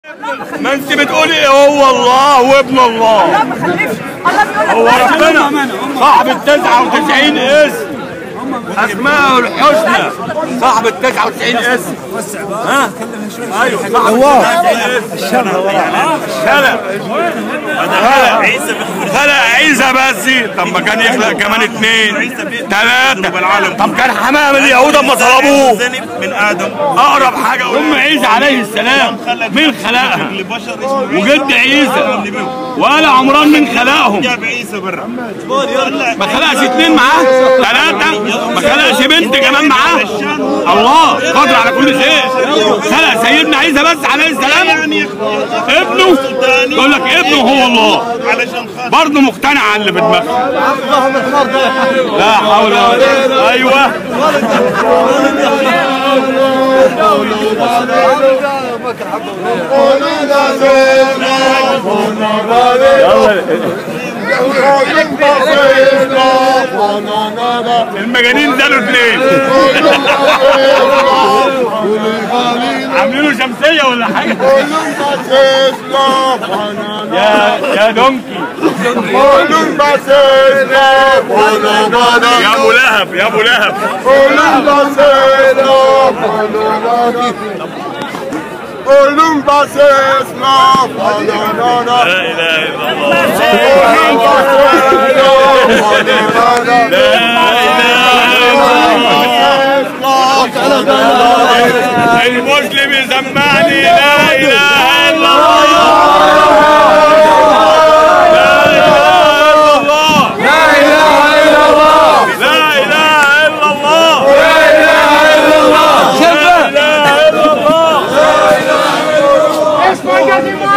ما انت بتقولي هو الله وابن الله لا ما خلفش الله بيقول لك هو ربنا صاحب ال 99 اسم اسماء الحسنى صاحب ال 99 اسم ها ايوه صاحب ال 99 اسم خلق خلق عيسى خلق عيسى بس طب ما كان يخلق كمان اثنين ثلاثة طب كان حمام اليهود اما طلبوه من ادم اقرب حاجة ام عيسى عليه السلام مين خلقها لبشر اسمه وجد عيسى ولا عمران من خلقهم جاب عيسى برا ما خلقش اتنين معاه ثلاثة ما خلقش بنت كمان معاه الله قادر على كل شيء خلق سيدنا عيسى بس عليه السلام ابنه يقول لك ابنه هو الله علشان خاطر برضه مقتنع على اللي في دماغه لا حول ولا قوة ايوه المجانين زالوا اثنين عاملينه شمسية ولا حاجة يا يا دونكي يا ابو لهب يا ابو لهب لا اله الا الله لا اله الا الله المسلم يسمعني لا اله الا الله لا اله الا الله لا اله الا الله لا اله الا الله لا اله الا الله لا اله الا الله